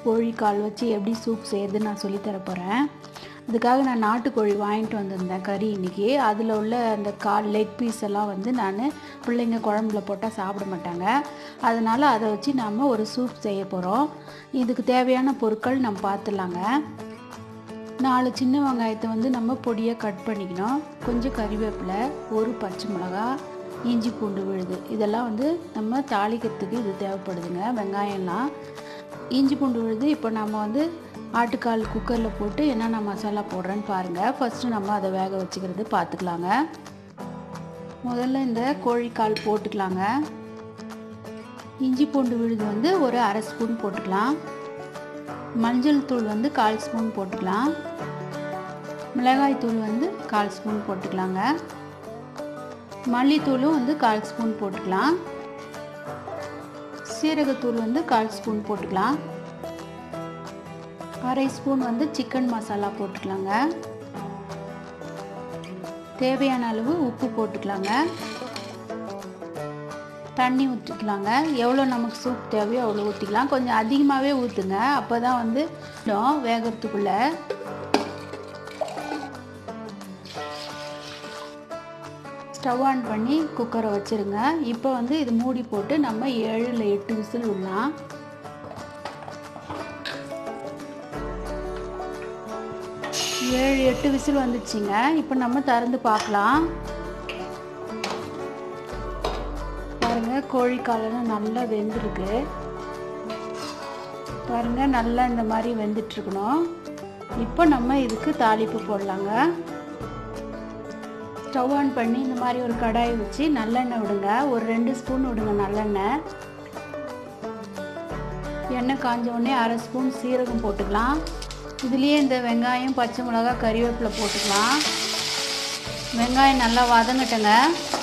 கோழிக்கால் வச்சு எப்படி சூப் செய்யறதுன்னு நான் சொல்லித்தர போகிறேன் அதுக்காக நான் நாட்டுக்கோழி வாங்கிட்டு வந்திருந்தேன் கறி இன்றைக்கி அதில் உள்ள அந்த கால் லெக் பீஸ் எல்லாம் வந்து நான் பிள்ளைங்க குழம்புல போட்டால் சாப்பிட மாட்டாங்க அதனால் அதை வச்சு நாம் ஒரு சூப் செய்ய போகிறோம் இதுக்கு தேவையான பொருட்கள் நம்ம பார்த்துலாங்க நாலு சின்ன வெங்காயத்தை வந்து நம்ம பொடியாக கட் பண்ணிக்கணும் கொஞ்சம் கறிவேப்பிலை ஒரு பச்சை மிளகா இஞ்சி பூண்டு விழுது இதெல்லாம் வந்து நம்ம தாளிக்கிறதுக்கு இது தேவைப்படுதுங்க வெங்காயம்லாம் இஞ்சி பூண்டு விழுது இப்போ நம்ம வந்து ஆட்டுக்கால் குக்கரில் போட்டு என்னென்ன மசாலா போடுறேன்னு பாருங்கள் ஃபஸ்ட்டு நம்ம அதை வேக வச்சுக்கிறது பார்த்துக்கலாங்க முதல்ல இந்த கோழிக்கால் போட்டுக்கலாங்க இஞ்சி பூண்டு விழுது வந்து ஒரு அரை ஸ்பூன் போட்டுக்கலாம் மஞ்சள் தூள் வந்து கால் ஸ்பூன் போட்டுக்கலாம் மிளகாய் தூள் வந்து கால் ஸ்பூன் போட்டுக்கலாங்க மல்லித்தூளும் வந்து கால் ஸ்பூன் போட்டுக்கலாம் சீரகத்தூள் வந்து கால் ஸ்பூன் போட்டுக்கலாம் அரை ஸ்பூன் வந்து சிக்கன் மசாலா போட்டுக்கலாங்க தேவையான அளவு உப்பு போட்டுக்கலாங்க தண்ணி ஊற்றிக்கலாங்க எவ்வளோ நமக்கு சூப் தேவையோ அவ்வளோ ஊற்றிக்கலாம் கொஞ்சம் அதிகமாகவே ஊற்றுங்க அப்போ தான் வந்து வேகிறதுக்குள்ளே ஸ்டவ் ஆன் பண்ணி குக்கரை வச்சுருங்க இப்போ வந்து இது மூடி போட்டு நம்ம ஏழு இல்லை எட்டு விசில் விடலாம் ஏழு எட்டு விசில் வந்துச்சுங்க இப்போ நம்ம திறந்து பார்க்கலாம் பாருங்க கோழிக்காலெல்லாம் நல்லா வெந்திருக்கு பாருங்க நல்லா இந்த மாதிரி வெந்துட்டுருக்கணும் இப்போ நம்ம இதுக்கு தாளிப்பு போடலாங்க ஸ்டவ் ஆன் பண்ணி இந்த மாதிரி ஒரு கடாயை வச்சு நல்லெண்ணெய் விடுங்க ஒரு ரெண்டு ஸ்பூன் விடுங்க நல்லெண்ணெய் எண்ணெய் காஞ்ச உடனே அரை ஸ்பூன் சீரகம் போட்டுக்கலாம் இதுலேயே இந்த வெங்காயம் பச்சை மிளகா கறிவேப்பிலை போட்டுக்கலாம் வெங்காயம் நல்லா வதங்கட்டுங்க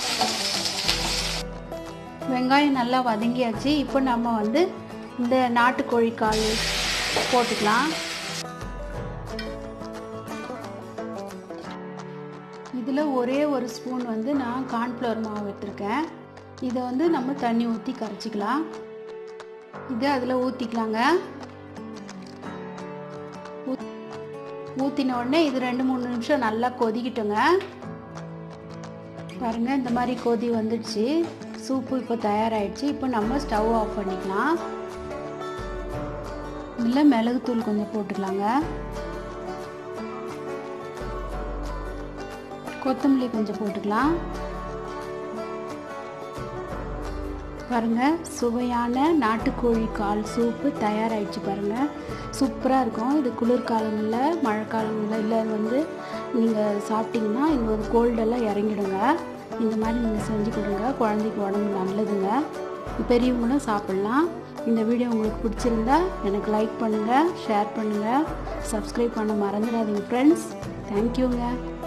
வெங்காயம் நல்லா வதங்கியாச்சு இப்போ நம்ம வந்து இந்த நாட்டுக்கோழி கால் போட்டுக்கலாம் இதில் ஒரே ஒரு ஸ்பூன் வந்து நான் கார்ன்ஃப்ளவர் மாவு எடுத்திருக்கேன் இதை வந்து நம்ம தண்ணி ஊற்றி கரைச்சிக்கலாம் இதை அதில் ஊற்றிக்கலாங்க ஊற்றின உடனே இது ரெண்டு மூணு நிமிஷம் நல்லா கொதிக்கிட்டோங்க பாருங்கள் இந்த மாதிரி கொதி வந்துடுச்சு சூப்பு இப்போ தயாராகிடுச்சு இப்போ நம்ம ஸ்டவ் ஆஃப் பண்ணிக்கலாம் இதில் மிளகுத்தூள் கொஞ்சம் போட்டுக்கலாங்க கொத்தமல்லி கொஞ்சம் போட்டுக்கலாம் பாருங்கள் சுவையான நாட்டுக்கோழி கால் சூப்பு தயாராகிடுச்சு பாருங்கள் சூப்பராக இருக்கும் இது குளிர்காலங்களில் மழைக்காலங்களில் இல்லை வந்து நீங்கள் சாப்பிட்டிங்கன்னா இந்த ஒரு கோல்டெல்லாம் இறங்கிடுங்க இந்த மாதிரி நீங்கள் செஞ்சு கொடுங்க குழந்தைக்கு உடம்பு நல்லதுங்க பெரியவங்களும் சாப்பிட்லாம் இந்த வீடியோ உங்களுக்கு பிடிச்சிருந்தா எனக்கு லைக் பண்ணுங்கள் ஷேர் பண்ணுங்கள் சப்ஸ்கிரைப் பண்ண மறந்துடாதீங்க ஃப்ரெண்ட்ஸ் தேங்க்யூங்க